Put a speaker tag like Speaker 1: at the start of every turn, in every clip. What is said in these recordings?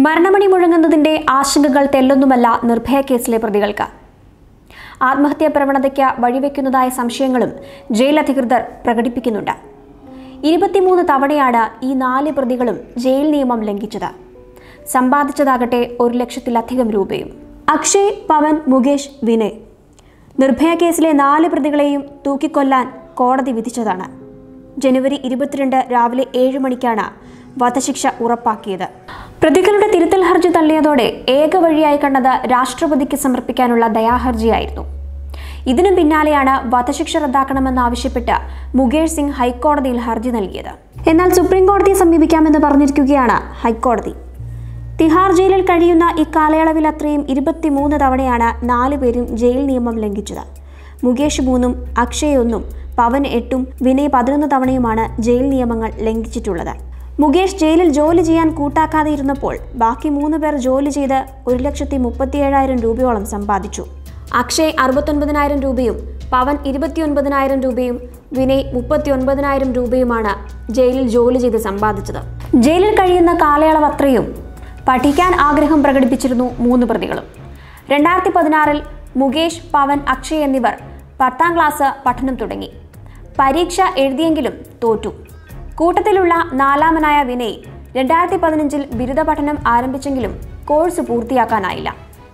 Speaker 1: മരണമണി മുഴങ്ങുന്നതിന്റെ ആശങ്കകൾ തെല്ലൊന്നുമല്ല നിർഭയ കേസിലെ പ്രതികൾക്ക് ആത്മഹത്യാ പ്രവണതയ്ക്ക് വഴിവെക്കുന്നതായ സംശയങ്ങളും ജയിൽ അധികൃതർ പ്രകടിപ്പിക്കുന്നുണ്ട് ഇരുപത്തിമൂന്ന് തവണയാണ് ഈ നാല് പ്രതികളും ജയിൽ നിയമം ലംഘിച്ചത് സമ്പാദിച്ചതാകട്ടെ ഒരു ലക്ഷത്തിലധികം രൂപയും അക്ഷയ് പവൻ മുകേഷ് വിനയ് നിർഭയ കേസിലെ നാല് പ്രതികളെയും തൂക്കിക്കൊല്ലാൻ കോടതി വിധിച്ചതാണ് ജനുവരി ഇരുപത്തിരണ്ട് രാവിലെ ഏഴ് മണിക്കാണ് വധശിക്ഷ ഉറപ്പാക്കിയത് പ്രതികളുടെ തിരുത്തൽ ഹർജി തള്ളിയതോടെ ഏക വഴിയായി കണ്ടത് രാഷ്ട്രപതിക്ക് സമർപ്പിക്കാനുള്ള ദയാഹർജിയായിരുന്നു ഇതിനു പിന്നാലെയാണ് വധശിക്ഷ റദ്ദാക്കണമെന്നാവശ്യപ്പെട്ട് മുകേഷ് സിംഗ് ഹൈക്കോടതിയിൽ ഹർജി നൽകിയത് എന്നാൽ സുപ്രീം കോടതിയെ സമീപിക്കാമെന്ന് പറഞ്ഞിരിക്കുകയാണ് ഹൈക്കോടതി തിഹാർ ജയിലിൽ കഴിയുന്ന ഈ കാലയളവിൽ അത്രയും ഇരുപത്തിമൂന്ന് തവണയാണ് നാലു പേരും ജയിൽ നിയമം ലംഘിച്ചത് മുകേഷ് മൂന്നും അക്ഷയ് ഒന്നും പവൻ എട്ടും വിനയ് പതിനൊന്ന് തവണയുമാണ് ജയിൽ നിയമങ്ങൾ ലംഘിച്ചിട്ടുള്ളത് മുകേഷ് ജയിലിൽ ജോലി ചെയ്യാൻ കൂട്ടാക്കാതെ ഇരുന്നപ്പോൾ ബാക്കി മൂന്ന് പേർ ജോലി ചെയ്ത് ഒരു ലക്ഷത്തി മുപ്പത്തിയേഴായിരം രൂപയോളം സമ്പാദിച്ചു അക്ഷയ് അറുപത്തൊൻപതിനായിരം രൂപയും പവൻ ഇരുപത്തിയൊൻപതിനായിരം രൂപയും വിനയ് മുപ്പത്തിയൊൻപതിനായിരം രൂപയുമാണ് ജയിലിൽ ജോലി ചെയ്ത് സമ്പാദിച്ചത് ജയിലിൽ കഴിയുന്ന കാലയളവ് അത്രയും പഠിക്കാൻ ആഗ്രഹം പ്രകടിപ്പിച്ചിരുന്നു മൂന്ന് പ്രതികളും രണ്ടായിരത്തി പതിനാറിൽ മുകേഷ് പവൻ അക്ഷയ് എന്നിവർ പത്താം ക്ലാസ് പഠനം തുടങ്ങി പരീക്ഷ എഴുതിയെങ്കിലും തോറ്റു കൂട്ടത്തിലുള്ള നാലാമനായ വിനയ് രണ്ടായിരത്തി പതിനഞ്ചിൽ ബിരുദ പഠനം ആരംഭിച്ചെങ്കിലും കോഴ്സ് പൂർത്തിയാക്കാനായില്ല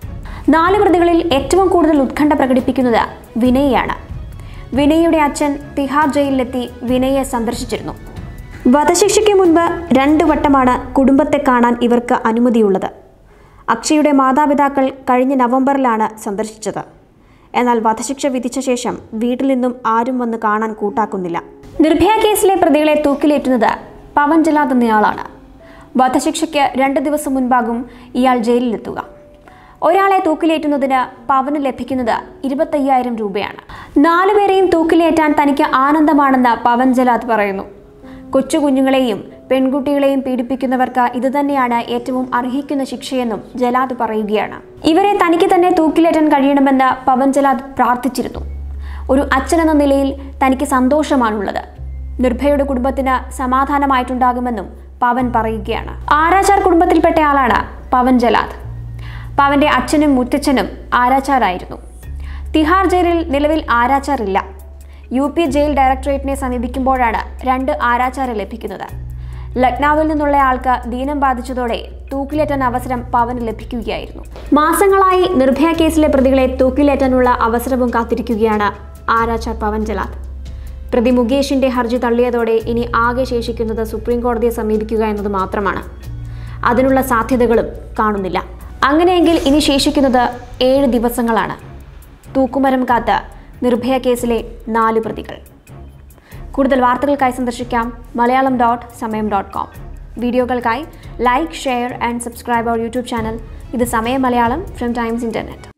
Speaker 1: നാല് പ്രതികളിൽ ഏറ്റവും കൂടുതൽ ഉത്കണ്ഠ പ്രകടിപ്പിക്കുന്നത് വിനയാണ് വിനയുടെ അച്ഛൻ തിഹാർ ജയിലിലെത്തി വിനയെ സന്ദർശിച്ചിരുന്നു വധശിക്ഷയ്ക്ക് മുൻപ് രണ്ടു വട്ടമാണ് കുടുംബത്തെ കാണാൻ ഇവർക്ക് അനുമതിയുള്ളത് അക്ഷയുടെ മാതാപിതാക്കൾ കഴിഞ്ഞ നവംബറിലാണ് സന്ദർശിച്ചത് എന്നാൽ വധശിക്ഷ വിധിച്ച ശേഷം വീട്ടിൽ നിന്നും ആരും വന്ന് കാണാൻ കൂട്ടാക്കുന്നില്ല നിർഭയ കേസിലെ പ്രതികളെ തൂക്കിലേറ്റുന്നത് പവൻ ജലാദ് എന്നയാളാണ് വധശിക്ഷയ്ക്ക് രണ്ട് ദിവസം മുൻപാകും ഇയാൾ ജയിലിലെത്തുക ഒരാളെ തൂക്കിലേറ്റുന്നതിന് പവന് ലഭിക്കുന്നത് ഇരുപത്തയ്യായിരം രൂപയാണ് നാലുപേരെയും തൂക്കിലേറ്റാൻ തനിക്ക് ആനന്ദമാണെന്ന് പവൻ ജലാദ് പറയുന്നു കൊച്ചു കുഞ്ഞുങ്ങളെയും പെൺകുട്ടികളെയും പീഡിപ്പിക്കുന്നവർക്ക് ഇതുതന്നെയാണ് ഏറ്റവും അർഹിക്കുന്ന ശിക്ഷയെന്നും ജലാദ് പറയുകയാണ് ഇവരെ തനിക്ക് തന്നെ തൂക്കിലേറ്റാൻ കഴിയണമെന്ന് പവൻ ജലാദ് പ്രാർത്ഥിച്ചിരുന്നു ഒരു അച്ഛനെന്ന നിലയിൽ തനിക്ക് സന്തോഷമാണുള്ളത് നിർഭയയുടെ കുടുംബത്തിന് സമാധാനമായിട്ടുണ്ടാകുമെന്നും പവൻ പറയുകയാണ് ആരാച്ചാർ കുടുംബത്തിൽപ്പെട്ട ആളാണ് പവൻ ജലാദ് പവന്റെ അച്ഛനും മുത്തച്ഛനും ആരാച്ചാരായിരുന്നു തിഹാർ ജയിലിൽ നിലവിൽ ആരാച്ചാർ ഇല്ല യു പി ജയിൽ ഡയറക്ടറേറ്റിനെ സമീപിക്കുമ്പോഴാണ് രണ്ട് ആരാച്ചാരെ ലഭിക്കുന്നത് ലക്നൌവിൽ നിന്നുള്ള ആൾക്ക് ദീനം ബാധിച്ചതോടെ തൂക്കിലേറ്റാൻ അവസരം പവന് ലഭിക്കുകയായിരുന്നു മാസങ്ങളായി നിർഭയ കേസിലെ പ്രതികളെ തൂക്കിലേറ്റാനുള്ള അവസരവും കാത്തിരിക്കുകയാണ് ആരാച്ചാർ പവൻ ജലാദ് പ്രതി മുകേഷിന്റെ ഹർജി തള്ളിയതോടെ ഇനി ആകെ ശേഷിക്കുന്നത് സുപ്രീം കോടതിയെ സമീപിക്കുക എന്നത് മാത്രമാണ് അതിനുള്ള സാധ്യതകളും കാണുന്നില്ല അങ്ങനെയെങ്കിൽ ഇനി ശേഷിക്കുന്നത് ഏഴ് ദിവസങ്ങളാണ് തൂക്കുമരം കാത്ത് നിർഭയ കേസിലെ നാല് പ്രതികൾ കൂടുതൽ വാർത്തകൾക്കായി സന്ദർശിക്കാം Malayalam dot Samayam dot com വീഡിയോകൾക്കായി ലൈക്ക് ഷെയർ ആൻഡ് സബ്സ്ക്രൈബ് അവർ യൂട്യൂബ് ചാനൽ ഇത് Samayam Malayalam from times internet